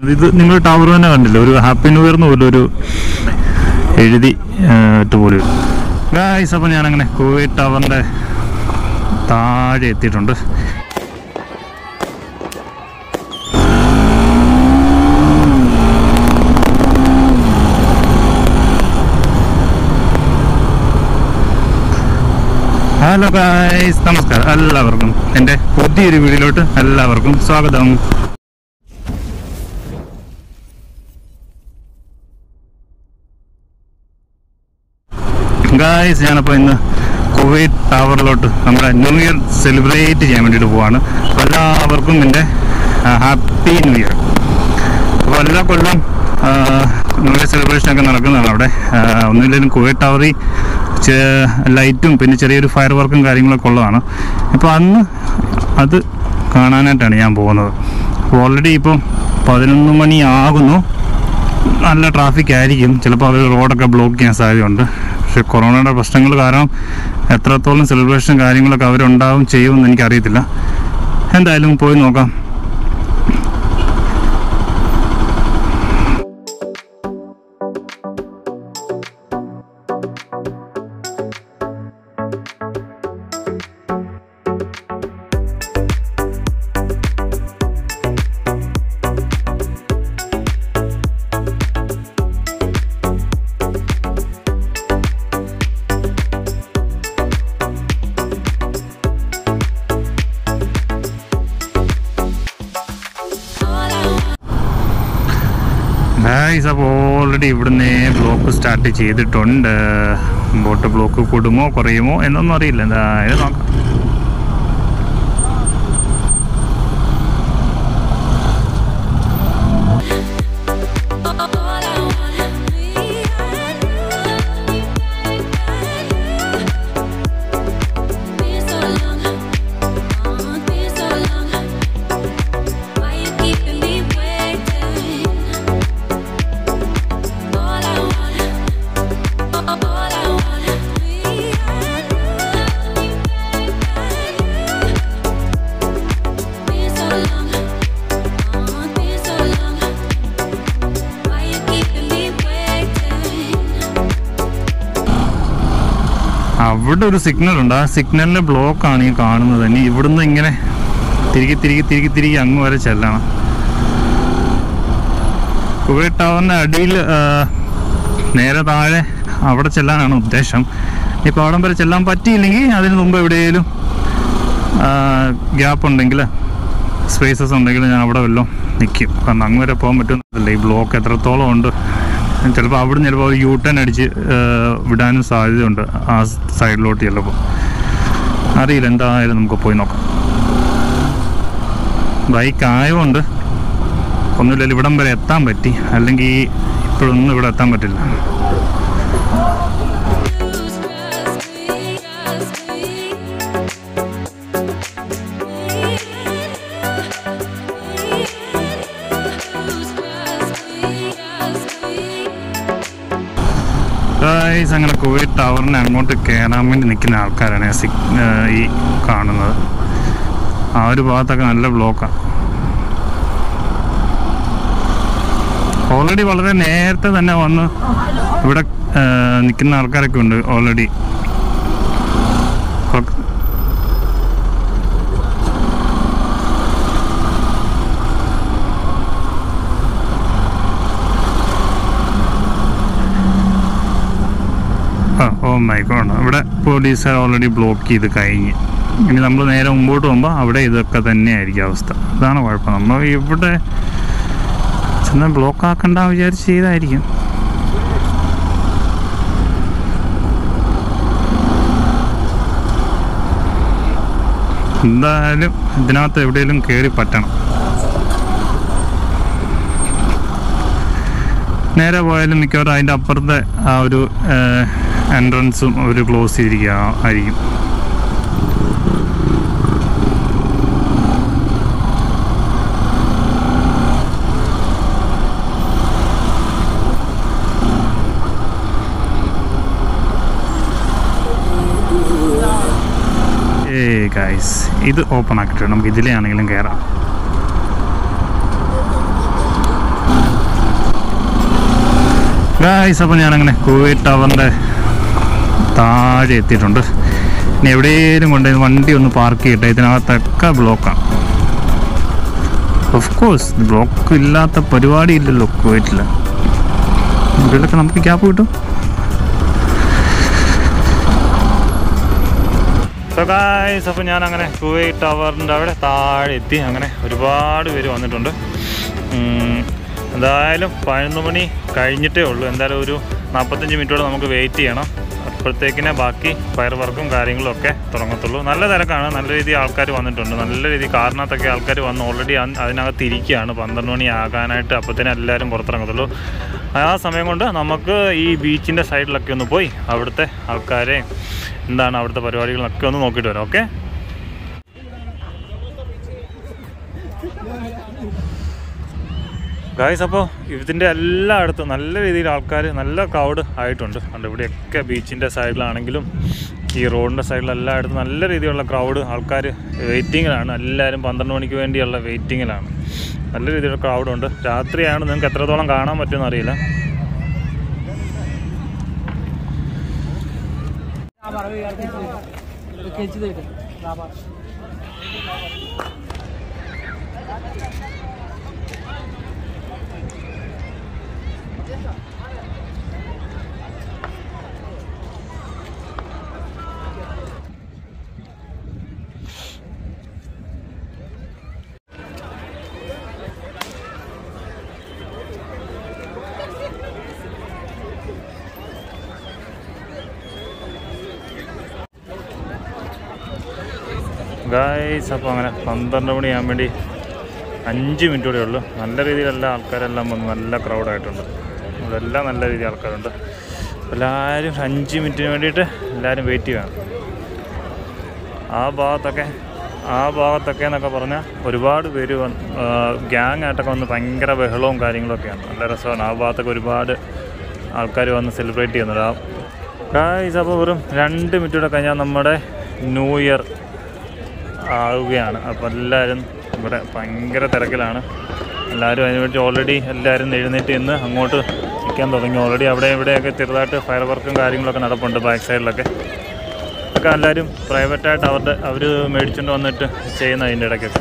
ഇത് നിങ്ങൾ ടവർ തന്നെ കണ്ടില്ല ഒരു ഹാപ്പി ന്യൂ ഇയർ എന്ന് പോലും ഒരു എഴുതി ആ, ഇട്ട് പോലും ഗായ്സ് അപ്പോൾ ഞാനങ്ങനെ കുവൈറ്റ് ടവറിൻ്റെ താഴെ എത്തിയിട്ടുണ്ട് ഹലോ ഗായ്സ് നമസ്കാരം എല്ലാവർക്കും എൻ്റെ പുതിയൊരു വീഡിയോയിലോട്ട് എല്ലാവർക്കും സ്വാഗതം ഗായ്സ് ഞാനപ്പോൾ ഇന്ന് കുവൈറ്റ് ടവറിലോട്ട് നമ്മുടെ ന്യൂ ഇയർ സെലിബ്രേറ്റ് ചെയ്യാൻ വേണ്ടിയിട്ട് പോവാണ് അപ്പോൾ എല്ലാവർക്കും എൻ്റെ ഹാപ്പി ന്യൂ ഇയർ അപ്പോൾ എല്ലാ കൊല്ലം ന്യൂ ഇയർ സെലിബ്രേഷൻ ഒക്കെ നടക്കുന്നതാണ് അവിടെ ആ, ഒന്നുമില്ലെങ്കിലും കുവൈറ്റ് ടവറിൽ ലൈറ്റും പിന്നെ ചെറിയൊരു ഫയർ വർക്കും കാര്യങ്ങളൊക്കെ ഉള്ളതാണ് അപ്പോൾ അന്ന് അത് കാണാനായിട്ടാണ് ഞാൻ പോകുന്നത് അപ്പോൾ ഓൾറെഡി ഇപ്പം പതിനൊന്ന് മണി ആകുന്നു നല്ല ട്രാഫിക് ആയിരിക്കും ചിലപ്പോൾ അവർ റോഡൊക്കെ ബ്ലോക്ക് ചെയ്യാൻ സാധ്യതയുണ്ട് പക്ഷേ കൊറോണയുടെ പ്രശ്നങ്ങൾ കാരണം എത്രത്തോളം സെലിബ്രേഷൻ കാര്യങ്ങളൊക്കെ അവരുണ്ടാവും ചെയ്യുമെന്ന് എനിക്കറിയത്തില്ല എന്തായാലും പോയി നോക്കാം ഗായ്സ് അപ്പോൾ ഓൾറെഡി ഇവിടുന്ന് ബ്ലോക്ക് സ്റ്റാർട്ട് ചെയ്തിട്ടുണ്ട് ബോട്ട് ബ്ലോക്ക് കൂടുമോ കുറയുമോ എന്നൊന്നും അറിയില്ല എന്തായാലും നോക്കാം അവിടെ ഒരു സിഗ്നൽ ഉണ്ട് ആ സിഗ്നലിന്റെ ബ്ലോക്ക് ആണ് ഈ കാണുന്നത് ഇനി ഇവിടുന്ന് ഇങ്ങനെ തിരികെ തിരികെ തിരികെ തിരികെ അങ്ങ് വരെ ചെല്ലണം കുവൈറ്റ് ടവറിന്റെ അടിയിൽ ആ, നേരെ താഴെ അവിടെ ചെല്ലാനാണ് ഉദ്ദേശം ഇപ്പോൾ അവിടം വരെ ചെല്ലാൻ പറ്റിയില്ലെങ്കിൽ അതിന് മുമ്പ് എവിടെയെങ്കിലും ഗ്യാപ്പ് ഉണ്ടെങ്കിൽ സ്പേസസ് ഉണ്ടെങ്കിൽ ഞാൻ അവിടെ വല്ലതും നിൽക്കും കാരണം അങ്ങ് വരെ പോകാൻ പറ്റുന്നില്ല ഈ ബ്ലോക്ക് എത്രത്തോളം ഉണ്ട് ചിലപ്പോൾ അവിടെ ചിലപ്പോൾ ഒരു യൂ ടേൺ അടിച്ച് ആ, വിടാനും സാധ്യതയുണ്ട് ആ സൈഡിലോട്ട് ചിലപ്പോൾ അറിയില്ല എന്തായാലും നമുക്ക് പോയി നോക്കാം ബൈക്ക് ആയതുകൊണ്ട് ഒന്നുമില്ല ഇവിടം വരെ എത്താൻ പറ്റി അല്ലെങ്കിൽ ഇപ്പോഴൊന്നും ഇവിടെ എത്താൻ പറ്റില്ല ഗായ്സ് അങ്ങനെ കുവൈറ്റ് ടവറിന് അങ്ങോട്ട് കയറാൻ വേണ്ടി നിൽക്കുന്ന ആൾക്കാരാണ് ആ സിഗ് ഈ കാണുന്നത് ആ ഒരു ഭാഗത്തൊക്കെ നല്ല ബ്ലോക്കാണ് ഓൾറെഡി വളരെ നേരത്തെ തന്നെ വന്ന് ഇവിടെ നിൽക്കുന്ന ആൾക്കാരൊക്കെ ഉണ്ട് ഓൾറെഡി ഓ മൈ ഗോഡ് ഇവിടെ പോലീസ് ഓൾറെഡി ബ്ലോക്ക് ചെയ്ത് കഴിഞ്ഞ് ഇനി നമ്മൾ നേരെ മുമ്പോട്ട് പോകുമ്പോൾ അവിടെ ഇതൊക്കെ തന്നെയായിരിക്കും അവസ്ഥ അതാണ് കുഴപ്പം നമ്മൾ ഇവിടെ ചെന്ന് ബ്ലോക്ക് ആക്കണ്ട വിചാരിച്ച് ചെയ്തായിരിക്കും എന്തായാലും ഇതിനകത്ത് എവിടെയെങ്കിലും കയറി പറ്റണം നേരെ പോയാലും മിക്കവാറും അതിൻ്റെ അപ്പുറത്തെ ആ ഒരു എൻട്രൻസും അവർ ക്ലോസ് ചെയ്തിരിക്കുക ആയിരിക്കും ഏ ഗൈസ് ഇത് ഓപ്പൺ ആക്കിയിട്ട് നമുക്ക് ഇതിലെ ആണെങ്കിലും കയറാം ഗായ്സ് അപ്പോൾ ഞാനങ്ങനെ കുവൈറ്റ് ടവറിൻ്റെ താഴെ എത്തിയിട്ടുണ്ട് ഇനി എവിടെയെങ്കിലും കൊണ്ട് വണ്ടി ഒന്ന് പാർക്ക് ചെയ്യട്ടെ ഇതിനകത്തൊക്കെ ബ്ലോക്കാണ് ഓഫ് കോഴ്സ് ബ്ലോക്ക് ഇല്ലാത്ത പരിപാടി ഇല്ലല്ലോ കുവൈറ്റിൽ ഇതിലൊക്കെ നമുക്ക് ക്യാപ്പ് കിട്ടും സോ ഗായ്സ് അപ്പോൾ ഞാൻ അങ്ങനെ കുവൈറ്റ് ടവറിൻ്റെ അവിടെ താഴെ എത്തി അങ്ങനെ ഒരുപാട് പേര് വന്നിട്ടുണ്ട് ഉം, എന്തായാലും പതിനൊന്ന് മണി കഴിഞ്ഞിട്ടേ ഉള്ളൂ എന്തായാലും ഒരു നാൽപ്പത്തഞ്ച് മിനിറ്റോടെ നമുക്ക് വെയിറ്റ് ചെയ്യണം അപ്പോഴത്തേക്കിനെ ബാക്കി ഫയർ വർക്കും കാര്യങ്ങളും ഒക്കെ തുടങ്ങത്തുള്ളൂ നല്ല തിരക്കാണ് നല്ല രീതിയിൽ ആൾക്കാർ വന്നിട്ടുണ്ട് നല്ല രീതിയിൽ കാറിനകത്തൊക്കെ ആൾക്കാർ വന്ന് ഓൾറെഡി അതിനകത്ത് ഇരിക്കുകയാണ് പന്ത്രണ്ട് മണി ആകാനായിട്ട് അപ്പോഴത്തേനും എല്ലാവരും പുറത്തിറങ്ങത്തുള്ളൂ ആ സമയം കൊണ്ട് നമുക്ക് ഈ ബീച്ചിൻ്റെ സൈഡിലൊക്കെ ഒന്ന് പോയി അവിടുത്തെ ആൾക്കാരെ എന്താണ് അവിടുത്തെ പരിപാടികളൊക്കെ ഒന്ന് നോക്കിയിട്ട് വരാം ഓക്കെ ഗായ്സ് അപ്പോൾ ഇതിൻ്റെ എല്ലായിടത്തും നല്ല രീതിയിൽ ആൾക്കാർ നല്ല ക്രൗഡ് ആയിട്ടുണ്ട് അതുകൊണ്ട് ഇവിടെയൊക്കെ ബീച്ചിൻ്റെ സൈഡിലാണെങ്കിലും ഈ റോഡിൻ്റെ സൈഡിൽ എല്ലായിടത്തും നല്ല രീതിയിലുള്ള ക്രൗഡ് ആൾക്കാർ വെയിറ്റിങ്ങിലാണ് എല്ലാവരും പന്ത്രണ്ട് മണിക്ക് വേണ്ടിയുള്ള വെയിറ്റിങ്ങിലാണ് നല്ല രീതിയിലുള്ള ക്രൗഡുണ്ട് രാത്രിയാണ് നിങ്ങൾക്ക് എത്രത്തോളം കാണാൻ പറ്റുമെന്ന് അറിയില്ല ഗായ്സ് അപ്പോൾ അങ്ങനെ പന്ത്രണ്ട് മണിയാകാൻ വേണ്ടി അഞ്ച് മിനിറ്റ് കൂടെ ഉള്ളൂ നല്ല രീതിയിലുള്ള ആൾക്കാരെല്ലാം വന്ന് നല്ല ക്രൗഡായിട്ടുണ്ട് അതെല്ലാം നല്ല രീതിയിൽ ആൾക്കാരുണ്ട് എല്ലാവരും അഞ്ച് മിനിറ്റിന് വേണ്ടിയിട്ട് എല്ലാവരും വെയിറ്റ് ചെയ്യണം ആ ഭാഗത്തൊക്കെ ആ ഭാഗത്തൊക്കെ എന്നൊക്കെ പറഞ്ഞാൽ ഒരുപാട് പേര് വന്ന് ഗ്യാങ് ആയിട്ടൊക്കെ വന്ന് ഭയങ്കര ബഹളവും കാര്യങ്ങളൊക്കെയാണ് നല്ല രസമാണ് ആ ഭാഗത്തൊക്കെ ഒരുപാട് ആൾക്കാർ വന്ന് സെലിബ്രേറ്റ് ചെയ്യുന്നുണ്ട് ആ ഗായ്സ് അപ്പോൾ വെറും രണ്ട് മിനിറ്റ് കൂടെ കഴിഞ്ഞാൽ നമ്മുടെ ന്യൂ ഇയർ ആവുകയാണ് അപ്പോൾ എല്ലാവരും ഇവിടെ ഭയങ്കര തിരക്കിലാണ് എല്ലാവരും അതിന് വേണ്ടി ഓൾറെഡി എല്ലാവരും എഴുന്നേറ്റ് ഇന്ന് അങ്ങോട്ട് നിൽക്കാൻ തുടങ്ങി ഓൾറെഡി അവിടെ ഇവിടെയൊക്കെ ചെറുതായിട്ട് ഫയർ വർക്കും കാര്യങ്ങളൊക്കെ നടപ്പുണ്ട് ബാക്ക് സൈഡിലൊക്കെ ഒക്കെ എല്ലാവരും പ്രൈവറ്റായിട്ട് അവരുടെ അവർ മേടിച്ചുകൊണ്ട് വന്നിട്ട് ചെയ്യുന്ന അതിൻ്റെ ഇടയ്ക്കൊക്കെ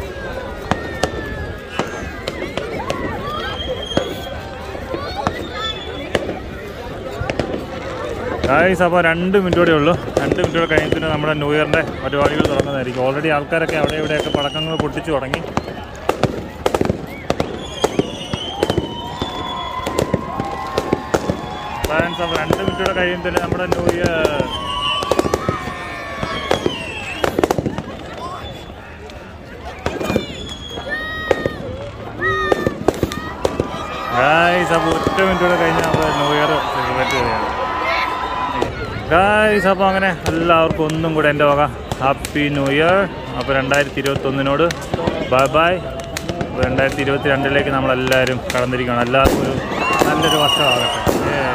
ഗായ്സ് അപ്പോൾ രണ്ട് മിനിറ്റ് കൂടെ ഉള്ളൂ രണ്ട് മിനിറ്റ് കൂടെ കഴിഞ്ഞിട്ട് നമ്മുടെ ന്യൂ ഇയറിൻ്റെ പരിപാടികൾ തുടങ്ങുന്നതായിരിക്കും ഓൾറെഡി ആൾക്കാരൊക്കെ അവിടെ ഇവിടെയൊക്കെ പടക്കങ്ങൾ പൊട്ടിച്ചു തുടങ്ങി ഫ്രാൻസ് അപ്പോൾ രണ്ട് മിനിറ്റ് കൂടെ കഴിയുമ്പോൾ നമ്മുടെ ന്യൂ ഇയർ ഗായ്സ് അപ്പോൾ ഒറ്റ മിനിറ്റ് കൂടെ കഴിഞ്ഞാൽ നമ്മൾ ന്യൂ ഇയർ സെലിബ്രേറ്റ് ചെയ്യുകയാണ് ഗായ്സ് അപ്പോൾ അങ്ങനെ എല്ലാവർക്കും ഒന്നും കൂടെ എൻ്റെ വക ഹാപ്പി ന്യൂ ഇയർ അപ്പോൾ രണ്ടായിരത്തി ഇരുപത്തൊന്നിനോട് ബൈ ബൈ അപ്പോൾ രണ്ടായിരത്തി ഇരുപത്തി രണ്ടിലേക്ക് നമ്മളെല്ലാവരും കടന്നിരിക്കണം എല്ലാവർക്കും ഒരു നല്ലൊരു വർഷമാകട്ടെ Yeah.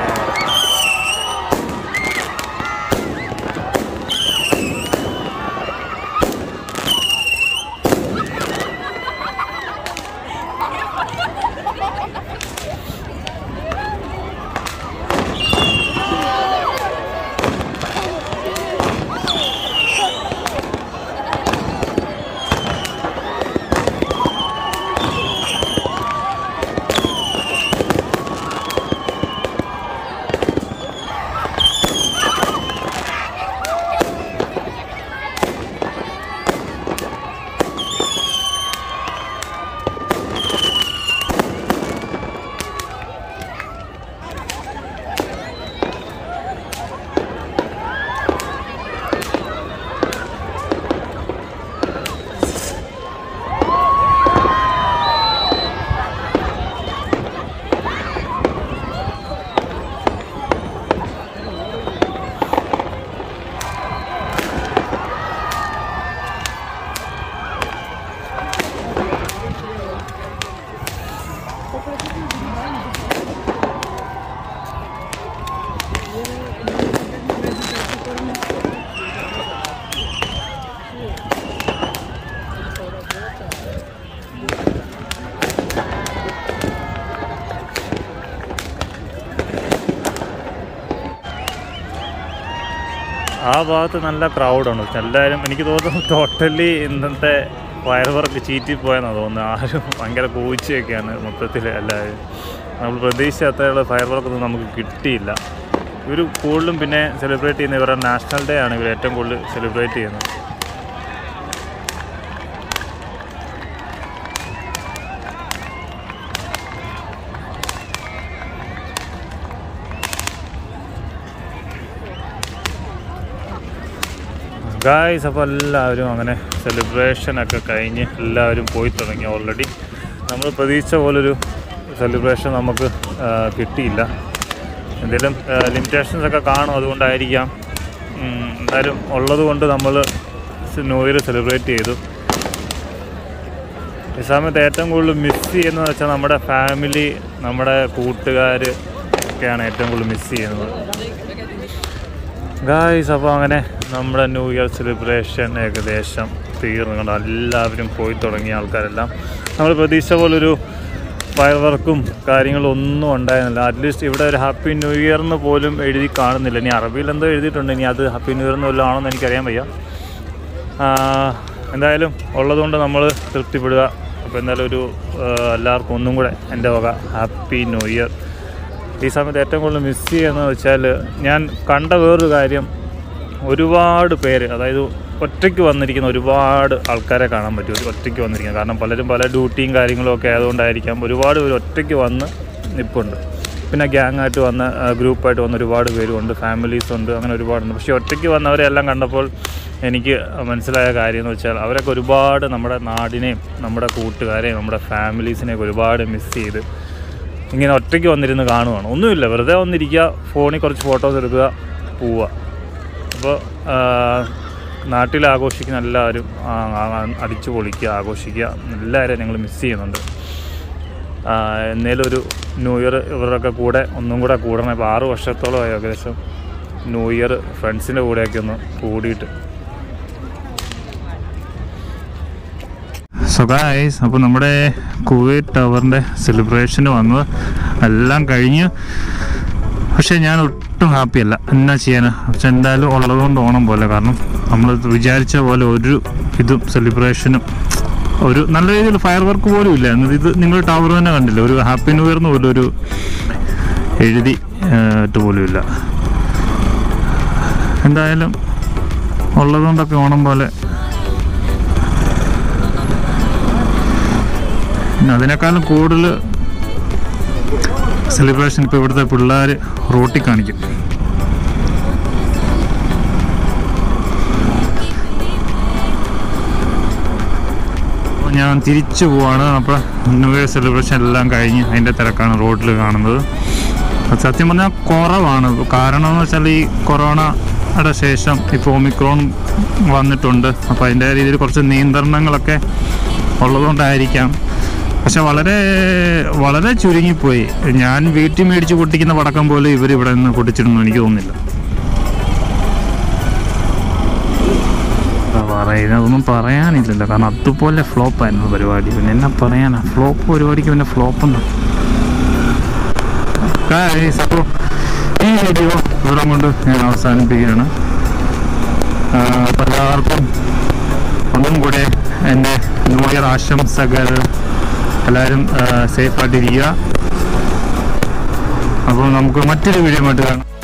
ആ ഭാഗത്ത് നല്ല ക്രൗഡാണ് എല്ലാവരും എനിക്ക് തോന്നുന്നു ടോട്ടലി ഇന്നത്തെ ഫയർ വർക്ക് ചീറ്റിപ്പോയെന്നാണ് തോന്നുന്നത് ആരും ഭയങ്കര കൂച്ചയൊക്കെയാണ് മൊത്തത്തിൽ എല്ലാവരും നമ്മൾ പ്രതീക്ഷിച്ച ഫയർ വർക്കൊന്നും നമുക്ക് കിട്ടിയില്ല ഇവർ കൂടുതലും പിന്നെ സെലിബ്രേറ്റ് ചെയ്യുന്ന ഇവരുടെ നാഷണൽ ഡേ ആണ് ഇവർ ഏറ്റവും കൂടുതൽ സെലിബ്രേറ്റ് ചെയ്യുന്നത് ഗായ്സ് അപ്പോൾ എല്ലാവരും അങ്ങനെ സെലിബ്രേഷനൊക്കെ കഴിഞ്ഞ് എല്ലാവരും പോയി തുടങ്ങി ഓൾറെഡി നമ്മൾ പ്രതീക്ഷിച്ച പോലൊരു സെലിബ്രേഷൻ നമുക്ക് ആ, കിട്ടിയില്ല എന്തെങ്കിലും ലിമിറ്റേഷൻസ് ഒക്കെ കാണും അതുകൊണ്ടായിരിക്കാം ഉം, എന്തായാലും ഉള്ളത് കൊണ്ട് നമ്മൾ ന്യൂ ഇയർ സെലിബ്രേറ്റ് ചെയ്തു ഈ സമയത്ത് ഏറ്റവും കൂടുതൽ മിസ് ചെയ്യുന്നത് വെച്ചാൽ നമ്മുടെ ഫാമിലി നമ്മുടെ കൂട്ടുകാർ ഒക്കെയാണ് ഏറ്റവും കൂടുതൽ മിസ് ചെയ്യുന്നത് ഗായ്സ് അപ്പോൾ അങ്ങനെ നമ്മുടെ ന്യൂ ഇയർ സെലിബ്രേഷൻ ഏകദേശം തീർന്നു കണ്ടോ എല്ലാവരും പോയി തുടങ്ങിയ ആൾക്കാരെല്ലാം നമ്മൾ പ്രതീക്ഷ പോലൊരു ഫയർ വർക്കും കാര്യങ്ങളും ഒന്നും ഉണ്ടായിരുന്നില്ല അറ്റ്ലീസ്റ്റ് ഇവിടെ ഒരു ഹാപ്പി ന്യൂ ഇയർ എന്ന് പോലും എഴുതി കാണുന്നില്ല ഇനി അറബിയിൽ എന്തോ എഴുതിയിട്ടുണ്ട് ഇനി അത് ഹാപ്പി ന്യൂ ഇയർ എന്ന് വല്ലതും ആണോ എന്ന് എനിക്കറിയാൻ വയ്യ ആ, എന്തായാലും ഉള്ളതുകൊണ്ട് നമ്മൾ തൃപ്തിപ്പെടുക അപ്പോൾ എന്തായാലും ഒരു ആ, എല്ലാവർക്കും ഒന്നും കൂടെ എൻ്റെ വക ഹാപ്പി ന്യൂ ഇയർ ഈ സമയത്ത് ഏറ്റവും കൂടുതൽ മിസ് ചെയ്യുന്നത് വെച്ചാൽ ഞാൻ കണ്ട വേറൊരു കാര്യം ഒരുപാട് പേര് അതായത് ഒറ്റയ്ക്ക് വന്നിരിക്കുന്ന ഒരുപാട് ആൾക്കാരെ കാണാൻ പറ്റും ഒരു ഒറ്റയ്ക്ക് വന്നിരിക്കുന്നത് കാരണം പലരും പല ഡ്യൂട്ടിയും കാര്യങ്ങളും ഒക്കെ ആയതുകൊണ്ടായിരിക്കാം ഒരുപാട് പേര് ഒറ്റയ്ക്ക് വന്ന് നിൽപ്പുണ്ട് പിന്നെ ഗ്യാങ് ആയിട്ട് വന്ന ആ, ഗ്രൂപ്പായിട്ട് വന്ന ഒരുപാട് പേരുണ്ട് ഫാമിലീസ് ഉണ്ട് അങ്ങനെ ഒരുപാടുണ്ട് പക്ഷേ ഒറ്റയ്ക്ക് വന്നവരെല്ലാം കണ്ടപ്പോൾ എനിക്ക് മനസ്സിലായ കാര്യം എന്ന് വെച്ചാൽ അവരൊക്കെ ഒരുപാട് നമ്മുടെ നാടിനെയും നമ്മുടെ കൂട്ടുകാരെയും നമ്മുടെ ഫാമിലീസിനെയൊക്കെ ഒരുപാട് മിസ് ചെയ്ത് ഇങ്ങനെ ഒറ്റയ്ക്ക് വന്നിരുന്ന് കാണുവാണ് ഒന്നുമില്ല വെറുതെ വന്നിരിക്കുക ഫോണിൽ കുറച്ച് ഫോട്ടോസ് എടുക്കുക പോവുക അപ്പോൾ നാട്ടിൽ ആഘോഷിക്കുന്ന എല്ലാവരും ആ, ആ, അടിച്ചു പൊളിക്കുക ആഘോഷിക്കുക എല്ലാവരെയും ഞങ്ങൾ മിസ് ചെയ്യുന്നുണ്ട് ആ, എന്നേലും ഒരു ന്യൂ ഇയർ ഇവരുടെയൊക്കെ കൂടെ ഒന്നും കൂടെ കൂടണം ഇപ്പോൾ ആറ് വർഷത്തോളമായി ഏകദേശം ന്യൂ ഇയർ ഫ്രണ്ട്സിൻ്റെ കൂടെയൊക്കെ ഒന്ന് കൂടിയിട്ട് സോ ഗായ്സ് അപ്പോൾ നമ്മുടെ കുവൈറ്റ് ടവറിൻ്റെ സെലിബ്രേഷന് വന്നത് എല്ലാം കഴിഞ്ഞ് പക്ഷേ ഞാൻ ഒട്ടും ഹാപ്പിയല്ല എന്നാ ചെയ്യാനാ പക്ഷെ എന്തായാലും ഉള്ളതുകൊണ്ട് ഓണം പോലെ കാരണം നമ്മൾ വിചാരിച്ച പോലെ ഒരു ഇതും സെലിബ്രേഷനും ഒരു നല്ല രീതിയിൽ ഫയർ വർക്ക് പോലും ഇല്ല എന്നത് ഇത് നിങ്ങൾ ടവർ തന്നെ കണ്ടില്ല ഒരു ഹാപ്പി ന്യൂ ഇയർ എന്ന് പോലും ഒരു എഴുതി ഏഹ്, ഇട്ട് പോലും ഇല്ല എന്തായാലും ഉള്ളതുകൊണ്ടൊക്കെ ഓണം പോലെ പിന്നെ അതിനേക്കാളും കൂടുതൽ സെലിബ്രേഷൻ ഇപ്പോൾ ഇവിടുത്തെ പിള്ളേർ റോട്ടിൽ കാണിക്കും അപ്പോൾ ഞാൻ തിരിച്ചു പോവാണ് അപ്പോൾ ന്യൂ ഇയർ സെലിബ്രേഷൻ എല്ലാം കഴിഞ്ഞ് അതിൻ്റെ തിരക്കാണ് റോഡിൽ കാണുന്നത് അത് സത്യം പറഞ്ഞാൽ കുറവാണ് കാരണം എന്ന് വെച്ചാൽ ഈ കൊറോണയുടെ ശേഷം ഇപ്പോൾ ഒമിക്രോൺ വന്നിട്ടുണ്ട് അപ്പോൾ അതിൻ്റെ രീതിയിൽ കുറച്ച് നിയന്ത്രണങ്ങളൊക്കെ ഉള്ളതുകൊണ്ടായിരിക്കാം പക്ഷെ വളരെ വളരെ ചുരുങ്ങിപ്പോയി ഞാൻ വീട്ടിൽ മേടിച്ച് പൊട്ടിക്കുന്ന പടക്കം പോലും ഇവർ ഇവിടെ നിന്ന് പൊട്ടിച്ചിടുന്നു എനിക്ക് തോന്നുന്നില്ല എന്താ പറയുന്നത് ഒന്നും പറയാനില്ലല്ലോ കാരണം അതുപോലെ ഫ്ലോപ്പായിരുന്നു പരിപാടി പിന്നെ എന്നാ പറയാനാ ഫ്ലോപ്പ് പരിപാടിക്ക് പിന്നെ ഫ്ലോപ്പ് ഉണ്ടോ Guys, അപ്പോൾ ഈ വീഡിയോ ഇവിടെ കൊണ്ട് ഞാൻ അവസാനിപ്പിക്കുകയാണ് ആ, അപ്പോൾ എല്ലാവർക്കും ഒന്നും കൂടെ എൻ്റെ ന്യൂ ഇയർ ആശംസകൾ എല്ലാവരും സേഫായിട്ടിരിക്കുക അപ്പോൾ നമുക്ക് മറ്റൊരു വീഡിയോ ആയിട്ട് കാണാം